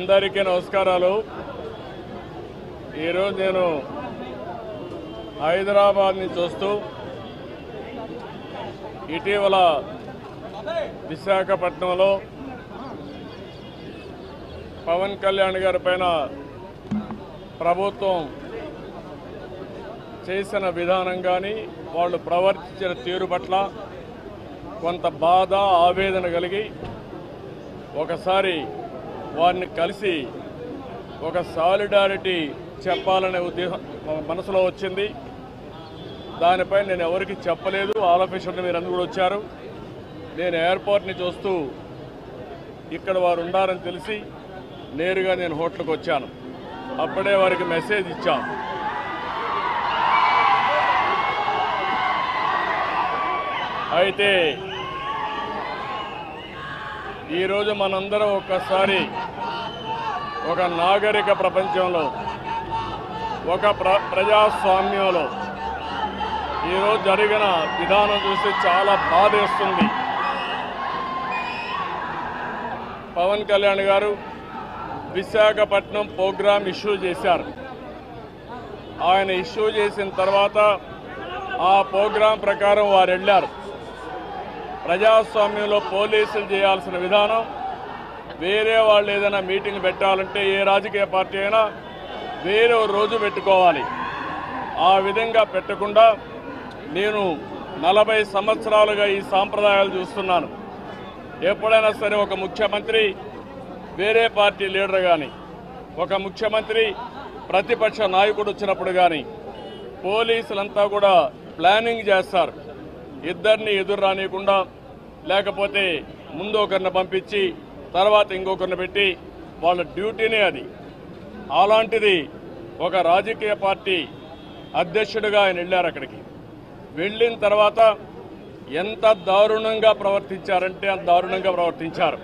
అందరికీ నమస్కారాలు ఈరోజు నేను హైదరాబాద్ నుంచి వస్తూ ఇటీవల విశాఖపట్నంలో పవన్ కళ్యాణ్ గారి పైన ప్రభుత్వం చేసిన విధానం కానీ వాళ్ళు ప్రవర్తించిన తీరు పట్ల కొంత బాధ ఆవేదన కలిగి ఒకసారి వారిని కలిసి ఒక సాలిడారిటీ చెప్పాలనే ఉద్దేశం మనసులో వచ్చింది దానిపై నేను ఎవరికి చెప్పలేదు ఆల్ ఆఫీసర్లు మీరు అందరూ కూడా వచ్చారు నేను ఎయిర్పోర్ట్ నుంచి వస్తూ ఇక్కడ వారు ఉండారని తెలిసి నేరుగా నేను హోటల్కి వచ్చాను అప్పుడే వారికి మెసేజ్ ఇచ్చాం అయితే ఈరోజు మనందరం ఒక్కసారి ఒక నాగరిక ప్రపంచంలో ఒక ప్ర ప్రజాస్వామ్యంలో ఈరోజు జరిగిన విధానం చూస్తే చాలా బాధేస్తుంది పవన్ కళ్యాణ్ గారు విశాఖపట్నం ప్రోగ్రాం ఇష్యూ చేశారు ఆయన ఇష్యూ చేసిన తర్వాత ఆ ప్రోగ్రాం ప్రకారం వారు వెళ్ళారు ప్రజాస్వామ్యంలో పోలీసులు చేయాల్సిన విధానం వేరే వాళ్ళు ఏదైనా మీటింగ్ పెట్టాలంటే ఏ రాజకీయ పార్టీ అయినా వేరే ఓ రోజు పెట్టుకోవాలి ఆ విధంగా పెట్టకుండా నేను నలభై సంవత్సరాలుగా ఈ సాంప్రదాయాలు చూస్తున్నాను ఎప్పుడైనా సరే ఒక ముఖ్యమంత్రి వేరే పార్టీ లీడర్ కానీ ఒక ముఖ్యమంత్రి ప్రతిపక్ష నాయకుడు వచ్చినప్పుడు కానీ పోలీసులంతా కూడా ప్లానింగ్ చేస్తారు ఇద్దరిని ఎదురు రానియకుండా లేకపోతే ముందు ఒకరిని పంపించి తర్వాత ఇంకొకరిని పెట్టి వాళ్ళ డ్యూటీనే అది అలాంటిది ఒక రాజకీయ పార్టీ అధ్యక్షుడిగా ఆయన వెళ్ళారు అక్కడికి వెళ్ళిన తర్వాత ఎంత దారుణంగా ప్రవర్తించారంటే అంత దారుణంగా ప్రవర్తించారు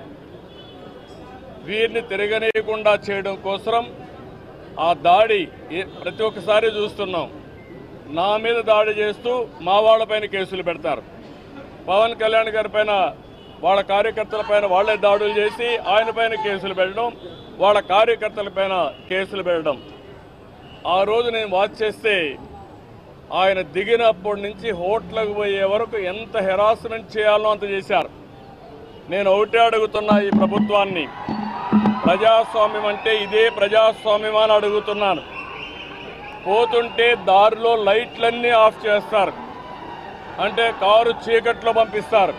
వీరిని తిరగనీయకుండా చేయడం కోసం ఆ దాడి ఏ- ప్రతి ఒక్కసారి చూస్తున్నాం నా మీద దాడి చేస్తూ మా వాళ్ళపైన కేసులు పెడతారు పవన్ కళ్యాణ్ గారి పైన వాళ్ళ కార్యకర్తల పైన వాళ్ళే దాడులు చేసి ఆయన పైన కేసులు పెట్టడం వాళ్ళ కార్యకర్తల పైన కేసులు పెట్టడం ఆ రోజు నేను వాచ్ చేస్తే ఆయన దిగినప్పటి నుంచి హోటల్కి పోయే వరకు ఎంత హెరాస్మెంట్ చేయాలో అంత చేశారు నేను ఒకటే అడుగుతున్నా ఈ ప్రభుత్వాన్ని ప్రజాస్వామ్యం అంటే ఇదే ప్రజాస్వామ్యం అని అడుగుతున్నాను పోతుంటే దారిలో లైట్లన్నీ ఆఫ్ చేస్తారు అంటే కారు చీకట్లో పంపిస్తారు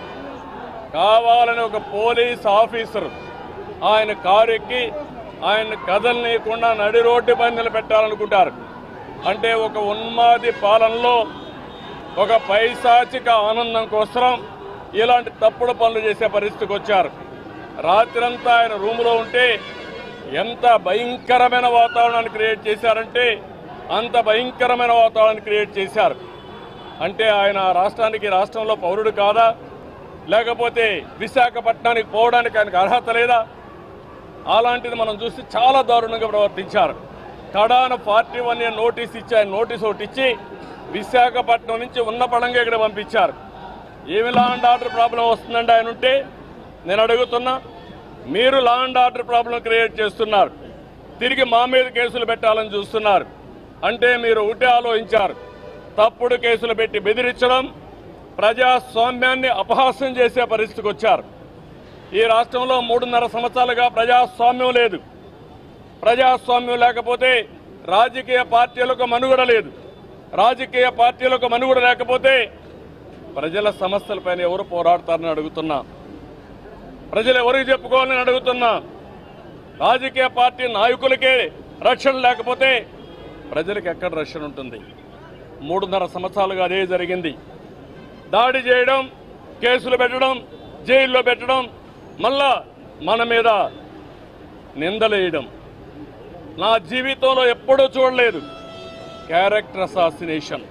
కావాలని ఒక పోలీస్ ఆఫీసర్ ఆయన కారు ఎక్కి ఆయన కదలనీయకుండా నడి రోడ్డు పైన నిలబెట్టాలనుకుంటారు అంటే ఒక ఉన్మాది పాలనలో ఒక పైశాచిక ఆనందం కోసం ఇలాంటి తప్పుడు పనులు చేసే పరిస్థితికి వచ్చారు రాత్రంతా ఆయన రూములో ఉంటే ఎంత భయంకరమైన వాతావరణాన్ని క్రియేట్ చేశారంటే అంత భయంకరమైన వాతావరణాన్ని క్రియేట్ చేశారు అంటే ఆయన ఆ రాష్ట్రానికి రాష్ట్రంలో పౌరుడు కాదా లేకపోతే విశాఖపట్నానికి పోవడానికి ఆయనకు అర్హత లేదా అలాంటిది మనం చూసి చాలా దారుణంగా ప్రవర్తించారు కడాన పార్టీ వన్ ఇయర్ నోటీస్ ఇచ్చి ఆయన నోటీస్ ఒకటి ఇచ్చి విశాఖపట్నం నుంచి ఉన్న పడంగా ఇక్కడ పంపించారు ఏమి లా అండ్ ఆర్డర్ ప్రాబ్లం వస్తుందండి ఆయన ఉంటే నేను అడుగుతున్నా మీరు law and order problem create చేస్తున్నారు తిరిగి మా మీద కేసులు పెట్టాలని చూస్తున్నారు అంటే మీరు ఒకటే ఆలోచించారు తప్పుడు కేసులు పెట్టి బెదిరించడం ప్రజాస్వామ్యాన్ని అపహాస్యం చేసే పరిస్థితికి వచ్చారు ఈ రాష్ట్రంలో మూడున్నర సంవత్సరాలుగా ప్రజాస్వామ్యం లేదు ప్రజాస్వామ్యం లేకపోతే రాజకీయ పార్టీలకు మనుగడ లేదు రాజకీయ పార్టీలకు మనుగడ లేకపోతే ప్రజల సమస్యలపైన ఎవరు పోరాడతారని అడుగుతున్నా ప్రజలు ఎవరికి చెప్పుకోవాలని అడుగుతున్నా రాజకీయ పార్టీ నాయకులకే రక్షణ లేకపోతే ప్రజలకు ఎక్కడ రక్షణ ఉంటుంది మూడున్నర సంవత్సరాలుగా అదే జరిగింది దాడి చేయడం కేసులు పెట్టడం జైల్లో పెట్టడం మళ్ళా మన మీద నిందలేయడం నా జీవితంలో ఎప్పుడూ చూడలేదు క్యారెక్టర్ అసాసినేషన్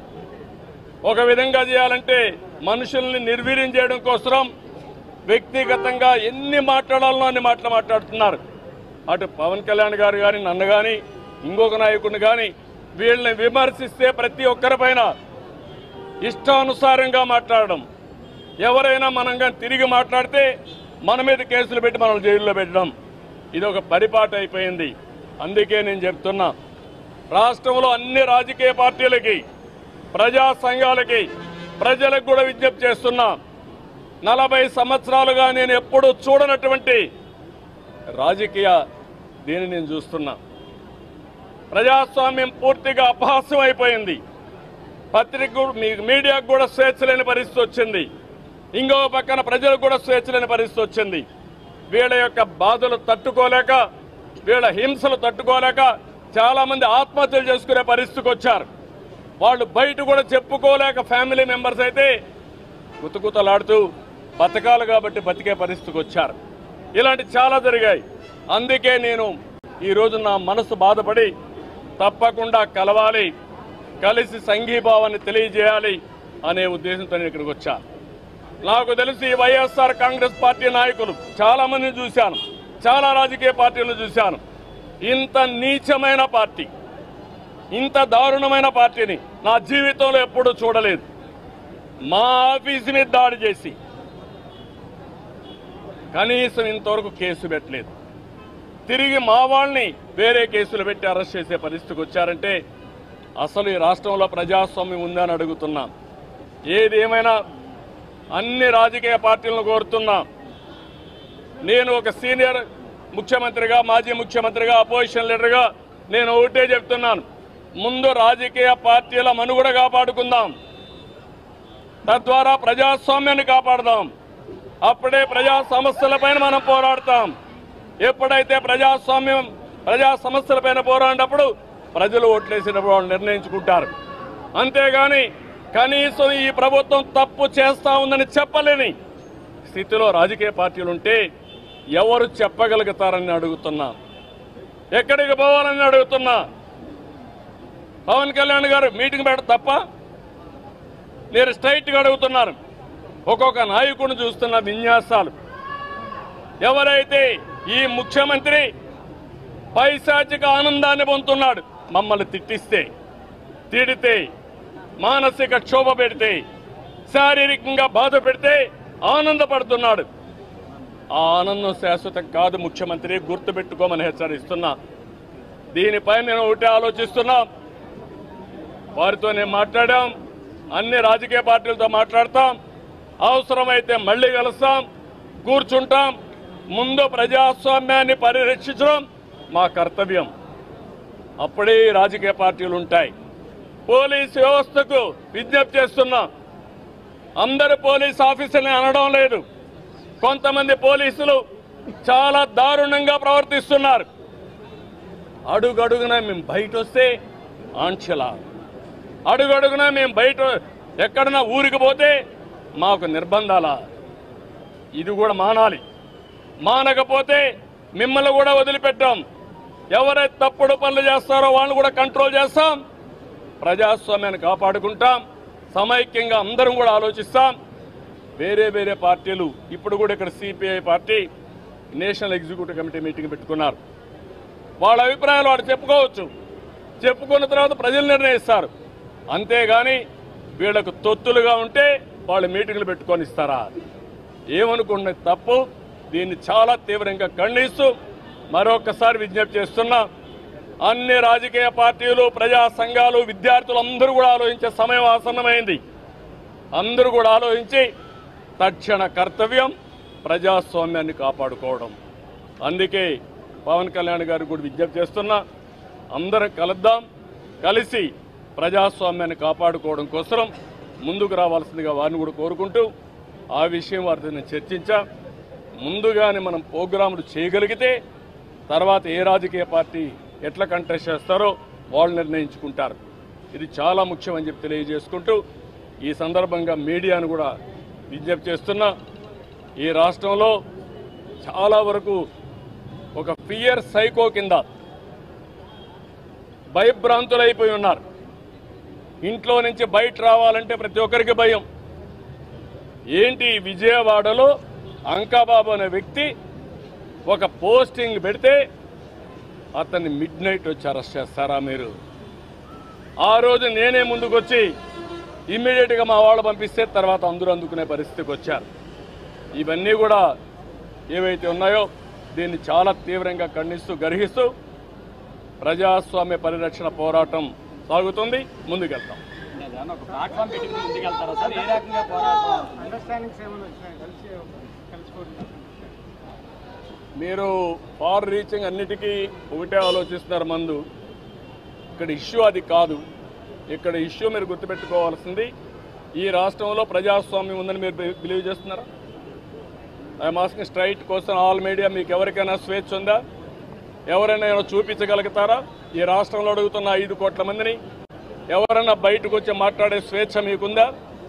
ఒక విధంగా చేయాలంటే మనుషుల్ని నిర్వీర్యం చేయడం కోసం వ్యక్తిగతంగా ఎన్ని మాట్లాడాలనో అన్ని మాటలు మాట్లాడుతున్నారు అటు పవన్ కళ్యాణ్ గారు కానీ నన్ను కానీ ఇంకొక నాయకుడిని కానీ వీళ్ళని విమర్శిస్తే ప్రతి ఒక్కరిపైన ఇష్టానుసారంగా మాట్లాడడం ఎవరైనా మనం కానీ తిరిగి మాట్లాడితే మన మీద కేసులు పెట్టి మనల్ని జైల్లో పెట్టడం ఇది ఒక పరిపాటు అయిపోయింది అందుకే నేను చెప్తున్నా రాష్ట్రంలో అన్ని రాజకీయ పార్టీలకి ప్రజా సంఘాలకి ప్రజలకు కూడా విజ్ఞప్తి చేస్తున్నా నలభై సంవత్సరాలుగా నేను ఎప్పుడూ చూడనటువంటి రాజకీయ దీన్ని నేను చూస్తున్నా ప్రజాస్వామ్యం పూర్తిగా అపహాస్యం అయిపోయింది పత్రిక మీడియాకు కూడా స్వేచ్ఛ లేని పరిస్థితి వచ్చింది ఇంకో పక్కన ప్రజలకు కూడా స్వేచ్ఛ లేని పరిస్థితి వచ్చింది వీళ్ళ యొక్క బాధలు తట్టుకోలేక వీళ్ళ హింసలు తట్టుకోలేక చాలా మంది ఆత్మహత్యలు చేసుకునే పరిస్థితికి వచ్చారు వాళ్ళు బయట కూడా చెప్పుకోలేక ఫ్యామిలీ మెంబర్స్ అయితే కుతకుతలాడుతూ బతకాలి కాబట్టి బతికే పరిస్థితికి వచ్చారు ఇలాంటి చాలా జరిగాయి అందుకే నేను ఈరోజు నా మనసు బాధపడి తప్పకుండా కలవాలి కలిసి సంఘీభావాన్ని తెలియజేయాలి అనే ఉద్దేశంతో నేను ఇక్కడికి వచ్చా నాకు తెలిసి వైఎస్ఆర్ కాంగ్రెస్ పార్టీ నాయకులు చాలా మందిని చూశాను చాలా రాజకీయ పార్టీలను చూశాను ఇంత నీచమైన పార్టీ ఇంత దారుణమైన పార్టీని నా జీవితంలో ఎప్పుడూ చూడలేదు మా ఆఫీసు మీద దాడి చేసి కనీసం ఇంతవరకు కేసు పెట్టలేదు తిరిగి మా వాళ్ళని వేరే కేసులు పెట్టి అరెస్ట్ చేసే పరిస్థితికి వచ్చారంటే అసలు ఈ రాష్ట్రంలో ప్రజాస్వామ్యం ఉందని అడుగుతున్నాం ఏది ఏమైనా అన్ని రాజకీయ పార్టీలను కోరుతున్నా నేను ఒక సీనియర్ ముఖ్యమంత్రిగా మాజీ ముఖ్యమంత్రిగా అపోజిషన్ లీడర్గా నేను ఒకటే చెప్తున్నాను ముందు రాజకీయ పార్టీల మనుగడ కాపాడుకుందాం తద్వారా ప్రజాస్వామ్యాన్ని కాపాడదాం అప్పుడే ప్రజా సమస్యలపైన మనం పోరాడతాం ఎప్పుడైతే ప్రజాస్వామ్యం ప్రజా సమస్యలపైన పోరాడినప్పుడు ప్రజలు ఓట్లేసినప్పుడు వాళ్ళు నిర్ణయించుకుంటారు అంతేగాని కనీసం ఈ ప్రభుత్వం తప్పు చేస్తా ఉందని చెప్పలేని స్థితిలో రాజకీయ పార్టీలు ఉంటే ఎవరు చెప్పగలుగుతారని అడుగుతున్నా ఎక్కడికి పోవాలని అడుగుతున్నా పవన్ కళ్యాణ్ గారు మీటింగ్ పెట్ట తప్ప నేను స్ట్రైట్గా అడుగుతున్నాను ఒక్కొక్క నాయకుడిని చూస్తున్న విన్యాసాలు ఎవరైతే ఈ ముఖ్యమంత్రి పైశాచిక ఆనందాన్ని పొందుతున్నాడు మమ్మల్ని తిట్టిస్తే తిడితే మానసిక క్షోభ పెడితే శారీరకంగా బాధ పెడితే ఆనందపడుతున్నాడు ఆ ఆనందం శాశ్వతం కాదు ముఖ్యమంత్రి గుర్తుపెట్టుకోమని హెచ్చరిస్తున్నా దీనిపై నేను ఒకటి ఆలోచిస్తున్నా వారితో నేను మాట్లాడాం అన్ని రాజకీయ పార్టీలతో మాట్లాడతాం అవసరమైతే మళ్ళీ కలుస్తాం కూర్చుంటాం ముందు ప్రజాస్వామ్యాన్ని పరిరక్షించడం మా కర్తవ్యం అప్పుడే ఈ రాజకీయ పార్టీలు ఉంటాయి పోలీస్ వ్యవస్థకు విజ్ఞప్తి చేస్తున్నా అందరు పోలీస్ ఆఫీసర్ని అనడం లేదు కొంతమంది పోలీసులు చాలా దారుణంగా ప్రవర్తిస్తున్నారు అడుగడుగున మేము బయట వస్తే ఆంక్షల అడుగడుగున మేము బయట ఎక్కడన్నా ఊరికి పోతే మాకు నిర్బంధాల ఇది కూడా మానాలి మానకపోతే మిమ్మల్ని కూడా వదిలిపెట్టాం ఎవరైతే తప్పుడు పనులు చేస్తారో వాళ్ళని కూడా కంట్రోల్ చేస్తాం ప్రజాస్వామ్యాన్ని కాపాడుకుంటాం సమైక్యంగా అందరం కూడా ఆలోచిస్తాం వేరే వేరే పార్టీలు ఇప్పుడు కూడా ఇక్కడ CPI party national executive committee meeting పెట్టుకున్నారు వాళ్ళ అభిప్రాయాలు వాడు చెప్పుకోవచ్చు చెప్పుకున్న తర్వాత ప్రజలు నిర్ణయిస్తారు అంతేగాని వీళ్ళకు తొత్తులుగా ఉంటే వాళ్ళు మీటింగ్లు పెట్టుకొని ఇస్తారా ఏమనుకున్న తప్పు దీన్ని చాలా తీవ్రంగా ఖండిస్తూ మరొకసారి విజ్ఞప్తి చేస్తున్నా అన్ని రాజకీయ పార్టీలు ప్రజా సంఘాలు విద్యార్థులు అందరూ కూడా ఆలోచించే సమయం ఆసన్నమైంది అందరూ కూడా ఆలోచించి తక్షణ కర్తవ్యం ప్రజాస్వామ్యాన్ని కాపాడుకోవడం అందుకే పవన్ కళ్యాణ్ గారికి కూడా విజ్ఞప్తి చేస్తున్నా అందరం కలుద్దాం కలిసి ప్రజాస్వామ్యాన్ని కాపాడుకోవడం కోసం ముందుకు రావాల్సిందిగా వారిని కూడా కోరుకుంటూ ఆ విషయం వారితో నేను చర్చించా ముందుగానే మనం ప్రోగ్రాములు చేయగలిగితే తర్వాత ఏ రాజకీయ పార్టీ ఎట్లా కంటెస్ట్ చేస్తారో వాళ్ళు నిర్ణయించుకుంటారు ఇది చాలా ముఖ్యమని చెప్పి తెలియజేసుకుంటూ ఈ సందర్భంగా మీడియాను కూడా విజ్ఞప్తి చేస్తున్నా ఈ రాష్ట్రంలో చాలా వరకు ఒక ఫియర్ సైకో కింద భయభ్రాంతులైపోయి ఉన్నారు ఇంట్లో నుంచి బయట రావాలంటే ప్రతి ఒక్కరికి భయం ఏంటి విజయవాడలో అంకాబాబు అనే వ్యక్తి ఒక పోస్టింగ్ పెడితే అతన్ని మిడ్ నైట్ వచ్చి అరెస్ట్ చేస్తారా మీరు ఆ రోజు నేనే ముందుకు వచ్చి ఇమ్మీడియట్గా మా వాళ్ళు పంపిస్తే తర్వాత అందరూ అందుకునే పరిస్థితికి వచ్చారు ఇవన్నీ కూడా ఏవైతే ఉన్నాయో దీన్ని చాలా తీవ్రంగా ఖండిస్తూ గర్హిస్తూ ప్రజాస్వామ్య పరిరక్షణ పోరాటం సాగుతుంది ముందుకెళ్తాం ఏదైనా ఒక ప్లాట్ఫామ్ పెట్టుకుని ముందుకెళ్తారా సార్ ఏ రకంగా పోరాటం అండర్స్టాండింగ్స్ ఏమైనా వచ్చినాయి కలిసి కలిసిపోతున్నారు మీరు ఫార్ రీచింగ్ అన్నిటికీ ఒకటే ఆలోచిస్తున్నారు మందు ఇక్కడ ఇష్యూ అది కాదు ఇక్కడ ఇష్యూ మీరు గుర్తుపెట్టుకోవాల్సింది ఈ రాష్ట్రంలో ప్రజాస్వామ్యం ఉందని మీరు బి- బిలీవ్ చేస్తున్నారా I'm asking straight question all media మీకు ఎవరికైనా స్వేచ్ఛ ఉందా ఎవరైనా ఏమైనా చూపించగలుగుతారా ఈ రాష్ట్రంలో అడుగుతున్న ఐదు కోట్ల మందిని ఎవరైనా బయటకు వచ్చి మాట్లాడే స్వేచ్ఛ మీకుందా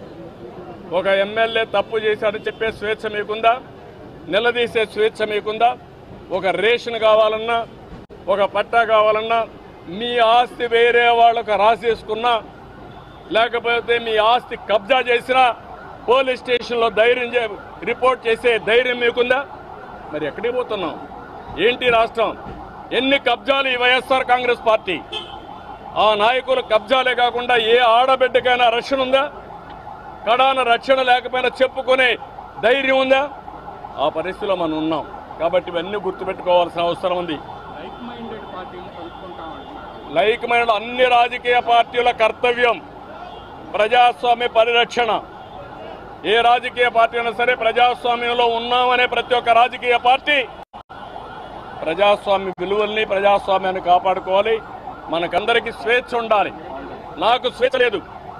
ఒక ఎమ్మెల్యే తప్పు చేశాడని చెప్పే స్వేచ్ఛ మీకుందా నిలదీసే స్వేచ్ఛ మీకుందా ఒక రేషన్ కావాలన్నా ఒక పట్టా కావాలన్నా మీ ఆస్తి వేరే వాళ్ళకు రాసేసుకున్నా లేకపోతే మీ ఆస్తి కబ్జా చేసినా పోలీస్ స్టేషన్లో ధైర్యం చే రిపోర్ట్ చేసే ధైర్యం మీకుందా మరి ఎక్కడికి పోతున్నాం ఏంటి రాష్ట్రం ఎన్ని కబ్జాలు ఈ వైఎస్ఆర్ కాంగ్రెస్ పార్టీ ఆ నాయకుల కబ్జాలే కాకుండా ఏ ఆడబిడ్డకైనా రక్షణ ఉందా కడాన రక్షణ లేకపోయినా చెప్పుకునే ధైర్యం ఉందా ఆ పరిస్థితిలో మనం ఉన్నాం కాబట్టి ఇవన్నీ గుర్తుపెట్టుకోవాల్సిన అవసరం ఉంది లైక్ మైండెడ్ పార్టీని కలుపుకుంటామండి లైకమైన అన్ని రాజకీయ పార్టీల కర్తవ్యం ప్రజాస్వామ్య పరిరక్షణ ఏ రాజకీయ పార్టీ అయినా సరే ప్రజాస్వామ్యంలో ఉన్నామనే ప్రతి ఒక్క రాజకీయ పార్టీ ప్రజాస్వామ్య విలువల్ని ప్రజాస్వామ్యాన్ని కాపాడుకోవాలి మనకందరికీ స్వేచ్ఛ ఉండాలి నాకు స్వేచ్ఛ లేదు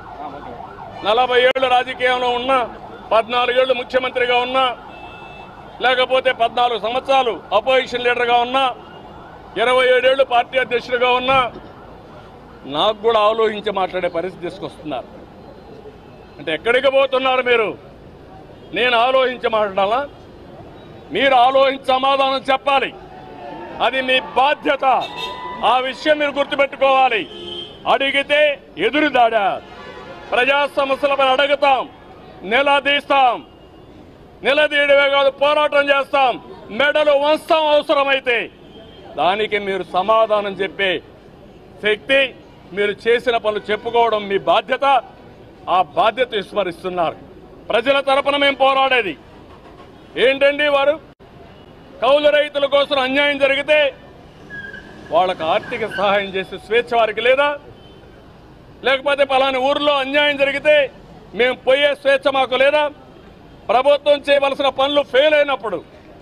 నలభై ఏళ్ళు రాజకీయంలో ఉన్నా పద్నాలుగేళ్లు ముఖ్యమంత్రిగా ఉన్నా లేకపోతే పద్నాలుగు సంవత్సరాలు అపోజిషన్ లీడర్గా ఉన్నా ఇరవై ఏడేళ్లు పార్టీ అధ్యక్షుడిగా ఉన్నా నాకు కూడా ఆలోచించి మాట్లాడే పరిస్థితి తీసుకొస్తున్నారు అంటే ఎక్కడికి పోతున్నారు మీరు నేను ఆలోచించి మాట్లాడాలా మీరు ఆలోచించి సమాధానం చెప్పాలి అది మీ బాధ్యత ఆ విషయం మీరు గుర్తుపెట్టుకోవాలి అడిగితే ఎదురుదాడా ప్రజా సమస్యలపై అడుగుతాం నిలదీస్తాం నిలదీయడమే కాదు పోరాటం చేస్తాం మెడలు వంస్తాం అవసరమైతే దానికి మీరు సమాధానం చెప్పే శక్తి మీరు చేసిన పనులు చెప్పుకోవడం మీ బాధ్యత ఆ బాధ్యత విస్మరిస్తున్నారు ప్రజల తరపున మేము పోరాడేది ఏంటండి వారు కౌలు రైతుల కోసం అన్యాయం జరిగితే వాళ్ళకు ఆర్థిక సహాయం చేసే స్వేచ్ఛ వారికి లేదా లేకపోతే పలాని ఊర్లో అన్యాయం జరిగితే మేము పోయే స్వేచ్ఛ మాకు లేదా ప్రభుత్వం చేయవలసిన పనులు ఫెయిల్ అయినప్పుడు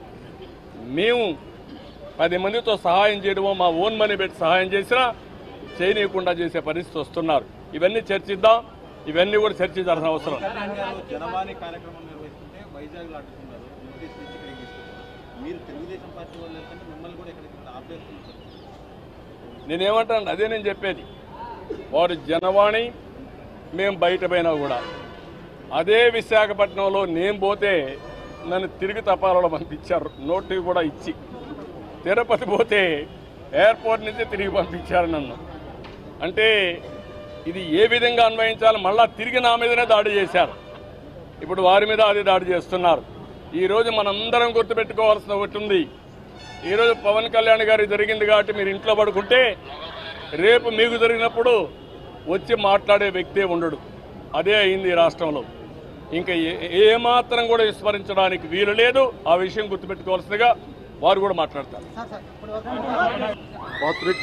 మేము పది మందితో సహాయం చేయడమో మా ఓన్ మనీ పెట్టి సహాయం చేసినా చేయనీయకుండా చేసే పరిస్థితి వస్తున్నారు ఇవన్నీ చర్చిద్దాం ఇవన్నీ కూడా చర్చించాల్సిన అవసరం కళ్యాణ్ గారు జనవాణి కార్యక్రమం నిర్వహిస్తుంటే వైజాగ్ లో అడ్డుకున్నారు నోటీస్ ఇచ్చి ఇక్కడికి తీసుకొచ్చారు మీరు తెలుగుదేశం పార్టీ వాళ్ళు వెళ్తుంటే మిమ్మల్ని కూడా ఇక్కడికి ఆపేస్తున్నారు నేనేమంటాను అదే నేను చెప్పేది వారు జనవాణి మేము బయట పోయినా కూడా అదే విశాఖపట్నంలో నేను పోతే నన్ను తిరిగి తపాలలో పంపించారు నోటీస్ కూడా ఇచ్చి తిరుపతి పోతే ఎయిర్పోర్ట్ నుంచి తిరిగి పంపించారు నన్ను అంటే ఇది ఏ విధంగా అన్వయించాలి మళ్ళా తిరిగి నా మీదనే దాడి చేశారు ఇప్పుడు వారి మీద అది దాడి చేస్తున్నారు ఈరోజు మనందరం గుర్తుపెట్టుకోవాల్సిన ఒకటి ఉంది ఈరోజు పవన్ కళ్యాణ్ గారికి జరిగింది కాబట్టి మీరు ఇంట్లో పడుకుంటే రేపు మీకు జరిగినప్పుడు వచ్చి మాట్లాడే వ్యక్తే ఉండడు అదే అయింది ఈ రాష్ట్రంలో ఇంకా ఏ- ఏమాత్రం కూడా విస్మరించడానికి వీలు లేదు ఆ విషయం గుర్తుపెట్టుకోవాల్సిందిగా వారు కూడా మాట్లాడతారు పాత్రిక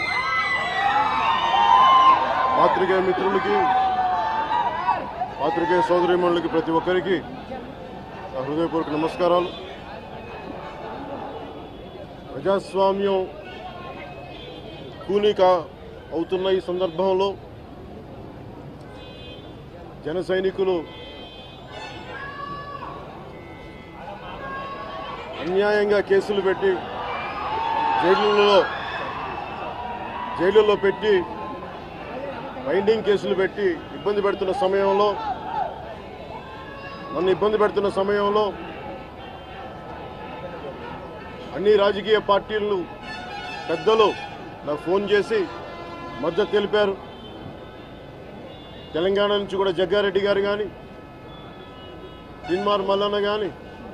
పాత్రికేయ మిత్రులకి పాత్రికేయ సోదరిమణులకి ప్రతి ఒక్కరికి నా హృదయపూర్వక నమస్కారాలు ప్రజాస్వామ్యం కూనిక అవుతున్న ఈ సందర్భంలో జన సైనికులు అన్యాయంగా కేసులు పెట్టి జైళ్ళలో జైలులో పెట్టి బైండింగ్ కేసులు పెట్టి ఇబ్బంది పెడుతున్న సమయంలో నన్ను ఇబ్బంది పెడుతున్న సమయంలో అన్ని రాజకీయ పార్టీలు పెద్దలు నాకు ఫోన్ చేసి మద్దతు తెలిపారు తెలంగాణ నుంచి కూడా జగ్గారెడ్డి గారు కానీ సిన్మార్ మల్లన్న కానీ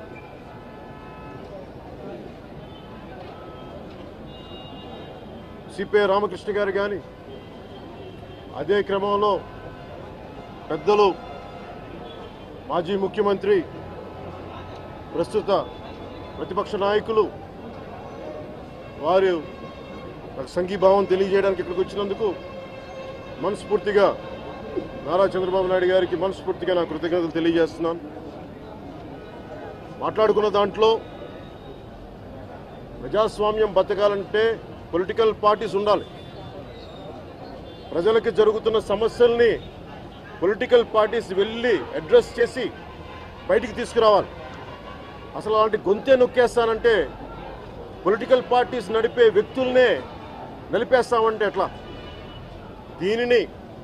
సిపిఐ రామకృష్ణ గారు కానీ అదే క్రమంలో పెద్దలు మాజీ ముఖ్యమంత్రి ప్రస్తుత ప్రతిపక్ష నాయకులు వారు నాకు సంఘీభావం తెలియజేయడానికి ఇక్కడికి వచ్చినందుకు మనస్ఫూర్తిగా నారా చంద్రబాబు నాయుడు గారికి మనస్ఫూర్తిగా నా కృతజ్ఞతలు తెలియజేస్తున్నాను మాట్లాడుకున్న దాంట్లో ప్రజాస్వామ్యం బతకాలంటే పొలిటికల్ పార్టీస్ ఉండాలి ప్రజలకు జరుగుతున్న సమస్యల్ని పొలిటికల్ పార్టీస్ వెళ్ళి అడ్రస్ చేసి బయటికి తీసుకురావాలి అసలు అలాంటి గొంతే నొక్కేస్తానంటే పొలిటికల్ పార్టీస్ నడిపే వ్యక్తుల్నే నలిపేస్తామంటే ఎట్లా దీనిని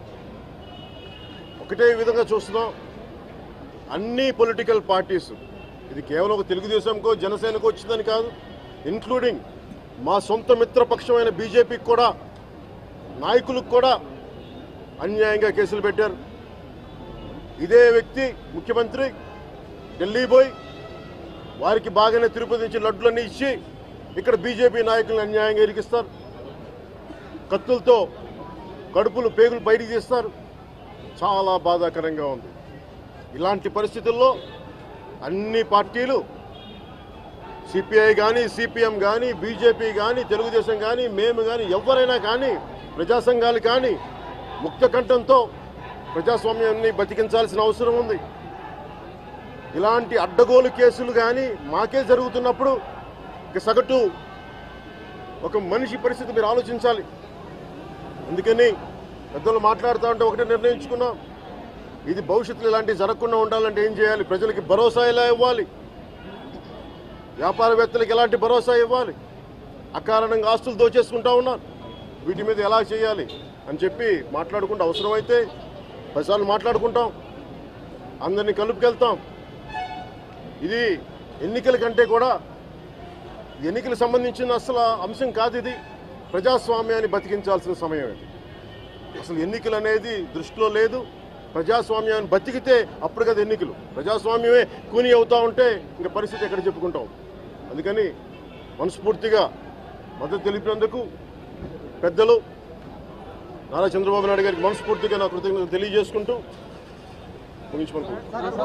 ఒకటే విధంగా చూస్తున్నాం అన్ని పొలిటికల్ పార్టీస్ ఇది కేవలం ఒక తెలుగుదేశంకో జనసేనకో వచ్చిందని కాదు ఇంక్లూడింగ్ మా సొంత మిత్రపక్షమైన బీజేపీకి కూడా నాయకులకు కూడా అన్యాయంగా కేసులు పెట్టారు ఇదే వ్యక్తి ముఖ్యమంత్రి ఢిల్లీ పోయి వారికి బాగానే తిరుపతి నుంచి లడ్డులన్నీ ఇచ్చి ఇక్కడ బీజేపీ నాయకులను అన్యాయంగా ఇరికిస్తారు కత్తులతో కడుపులు పేగులు బయటికి తీస్తారు చాలా బాధాకరంగా ఉంది ఇలాంటి పరిస్థితుల్లో అన్ని పార్టీలు సిపిఐ కానీ సిపిఎం కానీ బీజేపీ కానీ తెలుగుదేశం కానీ మేము కానీ ఎవరైనా కానీ ప్రజా సంఘాలు కానీ ముక్త కంఠంతో ప్రజాస్వామ్యాన్ని బతికించాల్సిన అవసరం ఉంది ఇలాంటి అడ్డగోలు కేసులు కానీ మాకే జరుగుతున్నప్పుడు ఇక సగటు ఒక మనిషి పరిస్థితి మీరు ఆలోచించాలి అందుకని పెద్దలు మాట్లాడుతూ ఉంటే ఒకటే నిర్ణయించుకున్నాం ఇది భవిష్యత్తులో ఇలాంటివి జరగకుండా ఉండాలంటే ఏం చేయాలి ప్రజలకి భరోసా ఎలా ఇవ్వాలి వ్యాపారవేత్తలకు ఎలాంటి భరోసా ఇవ్వాలి అకారణంగా ఆస్తులు దోచేసుకుంటా ఉన్నారు వీటి మీద ఎలా చేయాలి అని చెప్పి మాట్లాడుకుంటూ అవసరమైతే పదిసార్లు మాట్లాడుకుంటాం అందరినీ కలుపుకెళ్తాం ఇది ఎన్నికల కంటే కూడా ఎన్నికలకు సంబంధించిన అసలు అంశం కాదు ఇది ప్రజాస్వామ్యాన్ని బతికించాల్సిన సమయం ఇది అసలు ఎన్నికలు అనేది దృష్టిలో లేదు ప్రజాస్వామ్యాన్ని బతికితే అప్పుడు కదా ఎన్నికలు ప్రజాస్వామ్యమే కూని అవుతా ఉంటే ఇంకా పరిస్థితి ఎక్కడ చెప్పుకుంటాం అందుకని మనస్ఫూర్తిగా మద్దతు తెలిపినందుకు పెద్దలు నారా చంద్రబాబు నాయుడు గారికి మనస్ఫూర్తిగా నా కృతజ్ఞతలు తెలియజేసుకుంటూ ముగించుకుంటున్నాను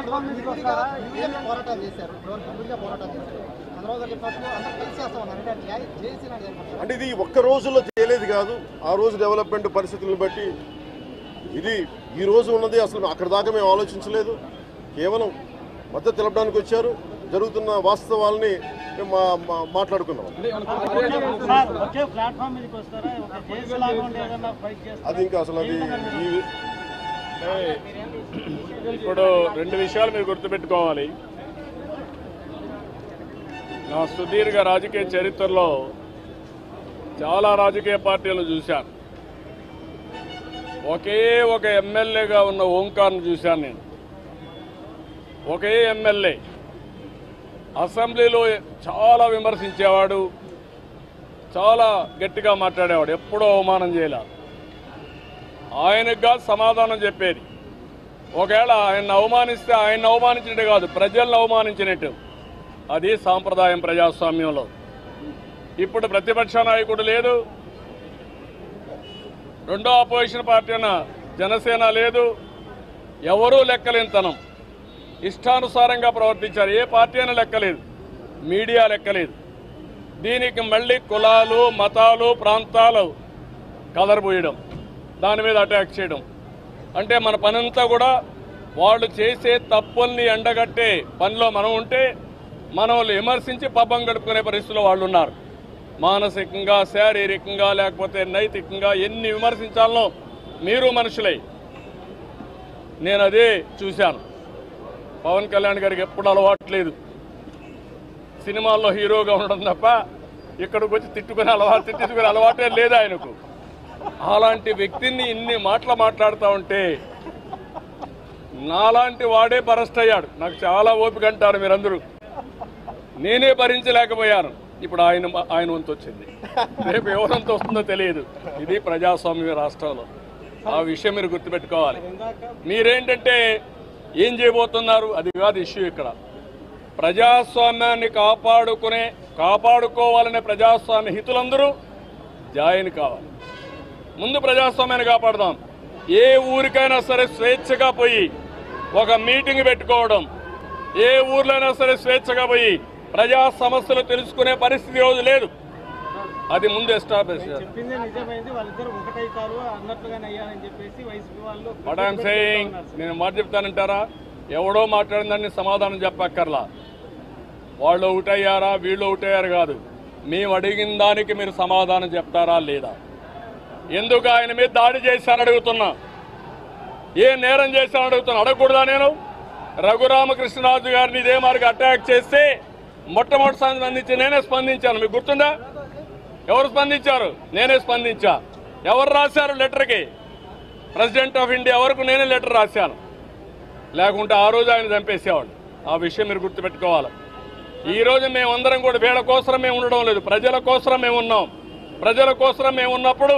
పోరాటాలు చేశారు విడిగా పోరాటాలు చేశారు చంద్రబాబు గారు చెప్పినట్లు అందరూ కలిసి చేస్తా ఉన్నారు అంటే న్యాయం చేసి నాకు చెప్పారు అంటే ఇది ఒక్క రోజులో చేయలేదు కాదు ఆ రోజు డెవలప్మెంట్ పరిస్థితులను బట్టి ఇది ఈ రోజు ఉన్నది అసలు అక్కడ దాకా మేము ఆలోచించలేదు కేవలం మద్దతు తెలపడానికి వచ్చారు జరుగుతున్న వాస్తవాల్ని మేము మా- మా- మాట్లాడుకున్నాం సార్ ఒకే ప్లాట్ఫామ్ మీదకి వస్తారా ఒక కేసు లాగా ఉండి ఏదన్నా ఫైట్ చేస్తారా అది ఇంకా అసలు అది ఈ ఇప్పుడు రెండు విషయాలు మీరు గుర్తుపెట్టుకోవాలి నా సుదీర్ఘ రాజకీయ చరిత్రలో చాలా రాజకీయ పార్టీలను చూశాను ఒకే ఒక ఎమ్మెల్యేగా ఉన్న ఓంకార్ను చూశాను నేను ఒకే ఎమ్మెల్యే అసెంబ్లీలో చాలా విమర్శించేవాడు చాలా గట్టిగా మాట్లాడేవాడు ఎప్పుడూ అవమానం చేయలే ఆయనకు కాదు సమాధానం చెప్పేది ఒకవేళ ఆయన అవమానిస్తే ఆయన అవమానించినట్టు కాదు ప్రజలను అవమానించినట్టు అది సాంప్రదాయం ప్రజాస్వామ్యంలో ఇప్పుడు ప్రతిపక్ష నాయకుడు లేదు రెండో అపోజిషన్ పార్టీ అయిన జనసేన లేదు ఎవరూ లెక్కలేనితనం ఇష్టానుసారంగా ప్రవర్తించారు ఏ పార్టీ అయినా లెక్కలేదు మీడియా లెక్కలేదు దీనికి మళ్ళీ కులాలు మతాలు ప్రాంతాలు కలరబోయడం దాని మీద అటాక్ చేయడం అంటే మన పనంతా కూడా వాళ్ళు చేసే తప్పుల్ని ఎండగట్టే పనిలో మనం ఉంటే మనల్ని విమర్శించి పబ్బం గడుపుకునే పరిస్థితిలో వాళ్ళు ఉన్నారు మానసికంగా శారీరకంగా లేకపోతే నైతికంగా ఎన్ని విమర్శించాలనో మీరు మనుషులై నేను అదే చూశాను పవన్ కళ్యాణ్ గారికి ఎప్పుడు అలవాట్లేదు సినిమాల్లో హీరోగా ఉండడం తప్ప ఇక్కడికి వచ్చి తిట్టుకునే అలవాటు తిట్టుకునే అలవాటే లేదు ఆయనకు అలాంటి వ్యక్తిని ఇన్ని మాటలు మాట్లాడుతూ ఉంటే నాలాంటి వాడే బరస్ట్ అయ్యాడు నాకు చాలా ఓపిక అంటారు మీరందరూ నేనే భరించలేకపోయాను ఇప్పుడు ఆయన ఆయన వంతు వచ్చింది రేపు ఎవరంత వస్తుందో తెలియదు ఇది ప్రజాస్వామ్య రాష్ట్రంలో ఆ విషయం మీరు గుర్తుపెట్టుకోవాలి మీరేంటంటే ఏం చేయబోతున్నారు అది కాదు ఇష్యూ ఇక్కడ ప్రజాస్వామ్యాన్ని కాపాడుకునే కాపాడుకోవాలనే ప్రజాస్వామ్య హితులందరూ జాయిన్ కావాలి ముందు ప్రజాస్వామ్యాన్ని కాపాడదాం ఏ ఊరికైనా సరే స్వేచ్ఛగా పోయి ఒక మీటింగ్ పెట్టుకోవడం ఏ ఊర్లోనైనా సరే స్వేచ్ఛగా పోయి ప్రజా సమస్యలు తెలుసుకునే పరిస్థితి ఈ రోజు లేదు అది ముందు ఎస్టాబ్లిష్ చెప్పిందే నిజమైంది వాళ్ళిద్దరు ఒకటైతారు అన్నట్లుగానే అయ్యారని చెప్పేసి వైసీపీ వాళ్ళు వాట్ ఐఎమ్ సేయింగ్ నేను మాట చెప్తానంటారా ఎవడో మాట్లాడిందని సమాధానం చెప్పక్కర్లా వాళ్ళు ఒకటయ్యారా వీళ్ళు ఒకటయ్యారు కాదు మేము అడిగిన దానికి మీరు సమాధానం చెప్తారా లేదా ఎందుకు ఆయన మీద దాడి చేశారని అడుగుతున్నా ఏ నేరం చేశారని అడుగుతున్నా అడగకూడదా నేను రఘురామకృష్ణరాజు గారిని ఇదే మార్గం అటాక్ చేస్తే మొట్టమొదటి స్పందించి నేనే స్పందించాను మీకు గుర్తుందా ఎవరు స్పందించారు నేనే స్పందించా ఎవరు రాశారు లెటర్కి ప్రెసిడెంట్ ఆఫ్ ఇండియా వరకు నేనే లెటర్ రాశాను లేకుంటే ఆ రోజు ఆయన చంపేసేవాడు ఆ విషయం మీరు గుర్తుపెట్టుకోవాలి ఈ రోజు మేమందరం కూడా వీళ్ళ కోసం మేము ఉండడం లేదు ప్రజల కోసం మేము ఉన్నాం ప్రజల కోసం మేము ఉన్నప్పుడు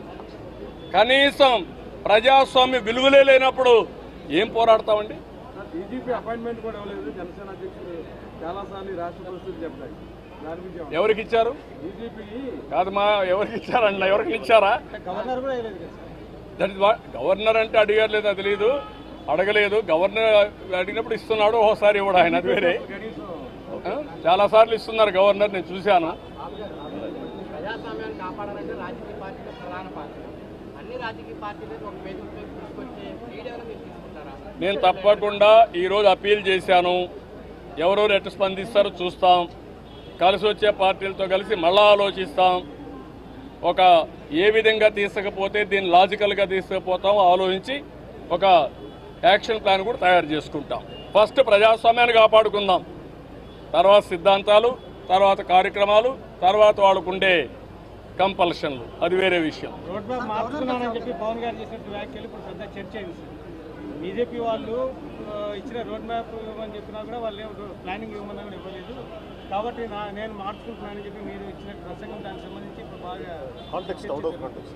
కనీసం ప్రజాస్వామ్య విలువలే లేనప్పుడు ఏం పోరాడతామండి డీజీపీ అపాయింట్మెంట్ కూడా ఇవ్వలేదు జనసేన అధ్యక్షుడు చాలాసార్లు ఈ రాష్ట్ర పరిస్థితులు చెప్తాయి దాని గురించి ఏమన్నా? ఎవరికి ఇచ్చారు డీజీపీ కాదు మా ఎవరికి ఇచ్చారన్న ఎవరికి ఇచ్చారా గవర్నర్ కూడా వేయలేదు కదా సార్ దట్ ఇస్ గవర్నర్ అంటే అడిగారు లేదా తెలియదు అడగలేదు గవర్నర్ అడిగినప్పుడు ఇస్తున్నాడు ఓసారి ఇవ్వడు ఆయన అది వేరే ఆ? చాలా సార్లు ఇస్తున్నారు గవర్నర్ నేను చూశాను ప్రజాస్వామ్యాన్ని కాపాడాలంటే రాజకీయ పార్టీలు ప్రధాన పాత్ర అన్ని రాజకీయ పార్టీలు ఒక వేదిక మీద తీసుకొచ్చే లీడర్లు మీరు తీసుకుంటారా నేను తప్పకుండా ఈరోజు అప్పీల్ చేశాను ఎవరెవరు ఎట్టు స్పందిస్తారో చూస్తాం కలిసి వచ్చే పార్టీలతో కలిసి మళ్ళా ఆలోచిస్తాం ఒక ఏ విధంగా తీసుకపోతే దీన్ని లాజికల్గా తీసుకుపోతాం ఆలోచించి ఒక యాక్షన్ ప్లాన్ కూడా తయారు చేసుకుంటాం ఫస్ట్ ప్రజాస్వామ్యాన్ని కాపాడుకుందాం తర్వాత సిద్ధాంతాలు తర్వాత కార్యక్రమాలు తర్వాత వాళ్ళకుండే కంపల్షన్లు అది వేరే విషయం రోడ్ మ్యాప్ మార్చుకున్నానని చెప్పి పవన్ గారు చేసినట్టు వ్యాఖ్యలు ఇప్పుడు పెద్ద చర్చ అయింది సార్ బీజేపీ వాళ్ళు ఆ, ఇచ్చిన రోడ్ మ్యాప్ ఇవ్వమని చెప్పినా కూడా వాళ్ళు ఏం ప్లానింగ్ ఇవ్వమన్నా కూడా ఇవ్వలేదు కాబట్టి నా నేను మార్చుకుంటున్నానని చెప్పి మీరు ఇచ్చిన ప్రసంగం దానికి సంబంధించి ఇప్పుడు బాగా context out of context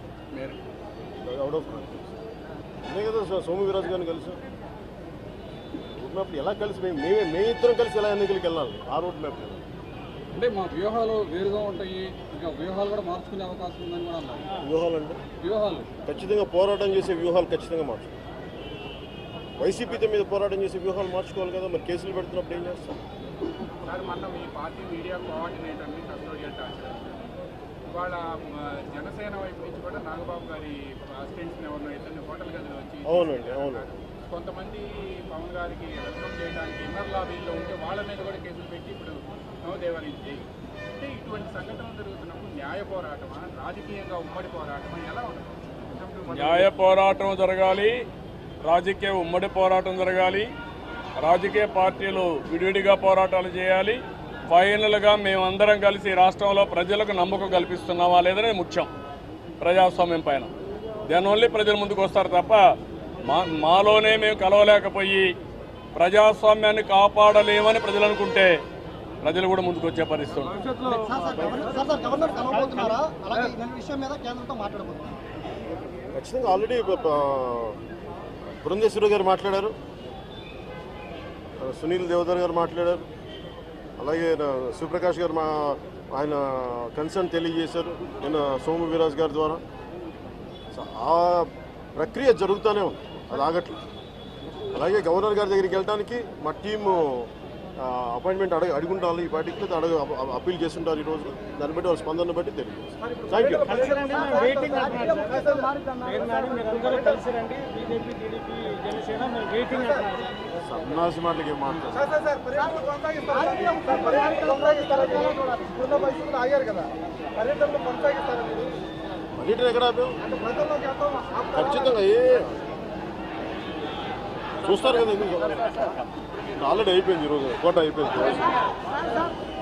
out of context అదే కదా సో- సోము వీరాజు గారిని కలిసి రూట్ మ్యాప్ ఎలా కలిసి మేము మేమే మే ఇద్దరం కలిసి ఎలా ఎన్నికలకు వెళ్ళాలి ఆ రూట్ మ్యాప్ అంటే మా వ్యూహాలు వేరుగా ఉంటాయి ఇంకా వ్యూహాలు కూడా మార్చుకునే అవకాశం ఉందని కూడా అన్నారు వ్యూహాలు అంటే వ్యూహాలు ఖచ్చితంగా పోరాటం చేసే వ్యూహాలు ఖచ్చితంగా మార్చుకోవాలి వైసీపీతో మీద పోరాటం చేసే వ్యూహాలు మార్చుకోవాలి కదా మరి కేసులు పెడుతున్నప్పుడు ఏం చేస్తాం సార్ మొన్న మీ పార్టీ మీడియా కోఆర్డినేటర్ని కస్టోడియల్ టార్చర్ ఇవాళ ఆ, జనసేన వైపు నుంచి కూడా నాగబాబు గారి అసిస్టెంట్స్ని ఎవరినో ఇద్దరిని హోటల్ గదిలో వచ్చి అవునండి అవును కొంతమంది పవన్ గారికి వెల్కమ్ చేయడానికి ఇన్నర్ లాబీల్లో ఉంటే వాళ్ళ మీద కూడా కేసులు పెట్టి ఇప్పుడు నవదేవరించి అంటే ఇటువంటి సంఘటనలు జరుగుతున్నప్పుడు న్యాయ పోరాటమా రాజకీయంగా ఉమ్మడి పోరాటమా ఎలా ఉంటుంది న్యాయ పోరాటం జరగాలి రాజకీయ ఉమ్మడి పోరాటం జరగాలి రాజకీయ పార్టీలు విడివిడిగా పోరాటాలు చేయాలి ఫైనల్గా మేమందరం కలిసి రాష్ట్రంలో ప్రజలకు నమ్మకం కల్పిస్తున్నామా లేదనేది ముఖ్యం ప్రజాస్వామ్యం పైన దాని ఓన్లీ ప్రజల ముందుకు వస్తారు తప్ప మా మాలోనే మేము కలవలేకపోయి ప్రజాస్వామ్యాన్ని కాపాడలేమని ప్రజలు అనుకుంటే ప్రజలు కూడా ముందుకు వచ్చే పరిస్థితి ఉంటుంది. Sir sir governor sir sir governor కలవబోతున్నారా అలాగే ఈ విషయం మీద కేంద్రంతో మాట్లాడబోతున్నారు ఖచ్చితంగా ఆల్రెడీ బృందేశ్వరి గారు మాట్లాడారు ఆ, సునీల్ దేవదర్ గారు మాట్లాడారు అలాగే నా శివప్రకాష్ గారు మా ఆయన కన్సర్న్ తెలియజేశారు నిన్న సోము వీరాజ్ గారి ద్వారా సో ఆ ప్రక్రియ జరుగుతూనే ఉంది అది ఆగట్లేదు అలాగే గవర్నర్ గారి దగ్గరికి వెళ్ళడానికి మా టీము అపాయింట్మెంట్ అడగ అడుగుంటారు ఈ పార్టీకి లేదా అడగ అ- అప్పీల్ చేస్తుంటారు ఈ రోజు దాన్ని బట్టి వాళ్ళ స్పందన బట్టి తెలియజేస్తారు థ్యాంక్ యూ కలిసి రండి మేము వెయిటింగ్ అంటున్నారు సార్ పేరు నాని మీరు అందరూ కలిసి రండి బీజేపీ టీడీపీ జనసేన మేము వెయిటింగ్ అంటున్నారు సార్ సన్నాసి మాటలకి ఏం మాట్లాడారు ఆగారు కదా పర్యటనలో కొనసాగిస్తారా మీరు పర్యటన ఎక్కడ ఆపాం ప్రజల్లోకి వెళ్తాం ఖచ్చితంగా ఏ చూస్తారు కదా ఎందుకు ఆల్రెడీ అయిపోయింది ఈరోజు కోట అయిపోయింది